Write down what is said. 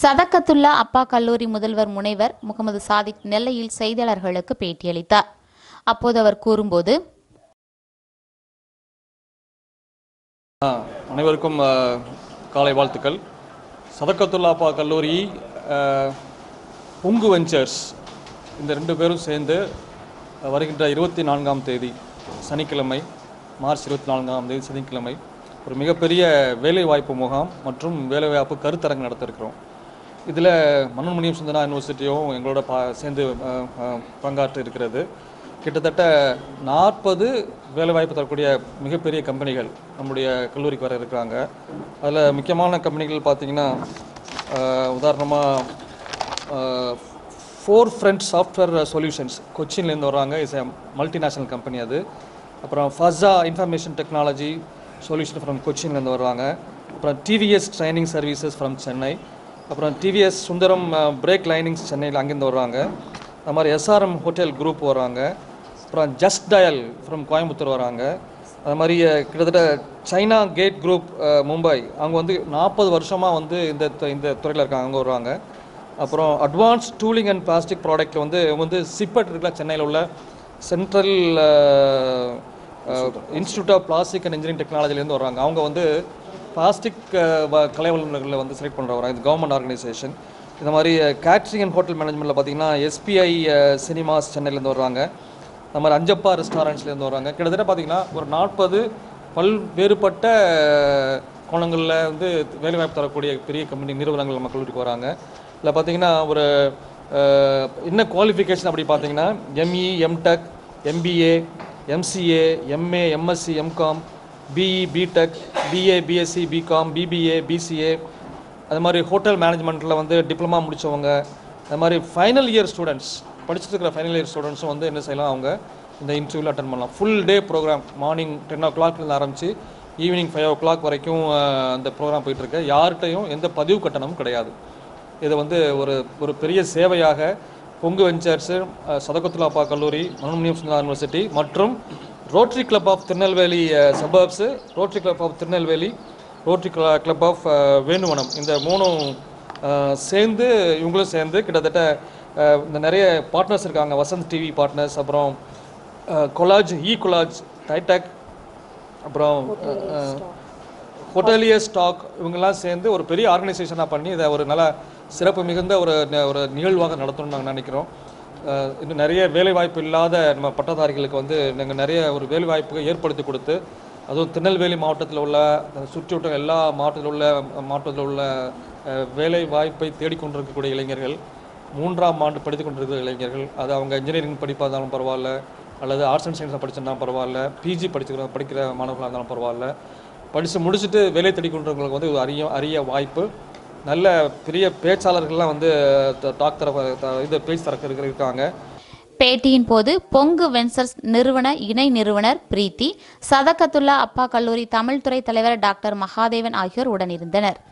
சதக்கத்துல்லா அப்பா கல்லூரி முதல்வர் முனைவர் முகமது சாதிக் நெல்லையில் செய்தியாளர்களுக்கு பேட்டியளித்தார் அப்போது அவர் கூறும்போது அனைவருக்கும் அஹ், காலை வாழ்த்துக்கள் சதக்கத்துல்லாப்பா கல்லூரி அஹ், பொங்கு வெஞ்சர்ஸ் இந்த ரெண்டு பேரும் சேர்ந்து அஹ், வருகின்ற இருபத்தி நான்காம் தேதி சனிக்கிழமை மார்ச் இருபத்தி நான்காம் தேதி சனிக்கிழமை ஒரு மிகப்பெரிய வேலைவாய்ப்பு முகாம் மற்றும் வேலைவாய்ப்பு கருத்தரங்கு நடத்த இருக்கிறோம் இதில் மனோன்மணியம் சுந்தரா யூனிவர்சிட்டியும் எங்களோட பா சேர்ந்து அஹ், அஹ், பங்காற்று இருக்கிறது கிட்டத்தட்ட நாற்பது வேலைவாய்ப்பு தரக்கூடிய மிகப்பெரிய கம்பெனிகள் நம்முடைய கல்லூரிக்கு வர இருக்கிறாங்க அதில் முக்கியமான கம்பெனிகள் பார்த்தீங்கன்னா உதாரணமாக ஃபோர் ஃப்ரண்ட் சாஃப்ட்வேர் சொல்யூஷன்ஸ் கொச்சின்லேருந்து வர்றாங்க இஸ் எ மல்டிநேஷ்னல் கம்பெனி அது அப்புறம் ஃபஸா இன்ஃபர்மேஷன் டெக்னாலஜி சொல்யூஷன் ஃப்ரம் கொச்சின்லேருந்து வருவாங்க அப்புறம் TVS training services from Chennai அப்புறம் டிவிஎஸ் சுந்தரம் பிரேக் லைனிங்ஸ் சென்னையில் அங்கேருந்து வர்றாங்க அது மாதிரி எஸ்ஆர்எம் ஹோட்டல் குரூப் வராங்க அப்புறம் ஜஸ்ட் டயல் ஃப்ரம் கோயம்புத்தூர் வராங்க அது மாதிரி அஹ், கிட்டத்தட்ட சைனா கேட் குரூப் அஹ், மும்பை அவங்க வந்து நாற்பது வருஷமாக வந்து இந்த து- இந்த துறையில் இருக்காங்க அவங்க வருவாங்க அப்புறம் அட்வான்ஸ் டூலிங் அண்ட் பிளாஸ்டிக் ப்ராடக்ட்டில் வந்து இவங்க வந்து சிப்பட் இருக்குல்ல சென்னையில் உள்ள central institute of plastic and engineering டெக்னாலஜிலேருந்து வர்றாங்க அவங்க வந்து பிளாஸ்டிக் கலை வல்லுநர்களை வந்து செலக்ட் பண்ணுற வராங்க இது கவர்மெண்ட் ஆர்கனைசேஷன் இந்த மாதிரி கேட்ரிங் அண்ட் ஹோட்டல் மேனேஜ்மெண்ட்டில் பார்த்தீங்கன்னா எஸ்பிஐ சினிமாஸ் சென்னையிலேருந்து வர்றாங்க அந்த மாதிரி அஞ்சப்பா ரெஸ்டாரண்ட்ஸ்லேருந்து வராங்க கிட்டத்தட்ட பார்த்தீங்கன்னா ஒரு நாற்பது பல்வேறுபட்ட கோணங்களில் வந்து வேலைவாய்ப்பு தரக்கூடிய பெரிய கம்பெனி நிறுவனங்கள் நம்ம கல்லூரிக்கு வராங்க இதில் பார்த்தீங்கன்னா ஒரு அஹ், என்ன குவாலிஃபிகேஷன் அப்படி பார்த்தீங்கன்னா ME MTech MBA MCA MA MSc MCom BE BTech BA BSc BCom BBA BCA அது மாதிரி ஹோட்டல் மேனேஜ்மெண்ட்டில் வந்து டிப்ளமா முடித்தவங்க அது மாதிரி ஃபைனல் இயர் ஸ்டூடெண்ட்ஸ் படிச்சுட்டு இருக்கிற ஃபைனல் இயர் ஸ்டூடெண்ட்ஸும் வந்து என்ன செய்யலாம் அவங்க இந்த இன்டர்வியூவில் அட்டன் பண்ணலாம் full day program morning ten ஓ கிளாக்லேருந்து ஆரம்பித்து ஈவினிங் ஃபைவ் ஓ கிளாக் வரைக்கும் அஹ், அந்த ப்ரோக்ராம் போயிட்டுருக்கு யார்கிட்டையும் எந்த பதிவு கட்டணமும் கிடையாது இது வந்து ஒரு ஒரு பெரிய சேவையாக பொங்கு வெஞ்சர்ஸு சதகத்துலாப்பா கல்லூரி மனோன்மணியம் சுந்தரா யூனிவர்சிட்டி மற்றும் rotary club of Tirunelveli suburbs rotary club of Tirunelveli rotary club of Venuvanam இந்த மூணும் அஹ், சேர்ந்து இவங்களும் சேர்ந்து கிட்டத்தட்ட அஹ், இந்த நிறைய பார்ட்னர்ஸ் இருக்காங்க வசந்த் டிவி பார்ட்னர்ஸ் அப்புறம் கொலாஜ் இ கொலாஜ் டைடெக் அப்புறம் ஹோட்டலியர் ஸ்டாக் இவங்கெல்லாம் சேர்ந்து ஒரு பெரிய ஆர்கனைசேஷனாக பண்ணி இதை ஒரு நல்ல சிறப்பு மிகுந்த ஒரு ந- ஒரு நிகழ்வாக நடத்தணும்னு நாங்கள் நினைக்கிறோம் அஹ் இன்னும் நிறைய வேலைவாய்ப்பு இல்லாத நம்ம பட்டதாரிகளுக்கு வந்து நாங்கள் நிறைய ஒரு வேலைவாய்ப்புகளை ஏற்படுத்தி கொடுத்து அதுவும் திருநெல்வேலி மாவட்டத்தில் உள்ள அஹ் சுற்றிவட்ட எல்லா மாவட்டத்தில் உள்ள மாவட்டத்தில் உள்ள அஹ், வேலை வாய்ப்பை தேடிக்கொண்டிருக்கக்கூடிய இளைஞர்கள் மூன்றாம் ஆண்டு படித்து கொண்டிருக்கிற இளைஞர்கள் அது அவங்க இன்ஜினியரிங் படிப்பாக இருந்தாலும் பரவாயில்ல அல்லது ஆர்ட்ஸ் அண்ட் சயின்ஸில் படிச்சிருந்தாலும் பரவாயில்ல பிஜி படிச்சுக்கிற படிக்கிற மாணவர்களாக இருந்தாலும் பரவாயில்ல படித்து முடிச்சுட்டு வேலை தேடிக்கொண்டிருக்கிறவங்களுக்கு வந்து ஒரு அரிய அரிய வாய்ப்பு நல்ல பெரிய பேச்சாளர்கள்லாம் வந்து த- டாக் தர த- இது பேச்சு தரக்க இருக்க- இருக்காங்க பேட்டியின் போது பொங்கு வென்சர்ஸ் நிறுவன இணை நிறுவனர் பிரீத்தி சதக்கத்துல்லா அப்பா கல்லூரி தமிழ் துறை தலைவர் டாக்டர் மகாதேவன் ஆகியோர் உடனிருந்தனர்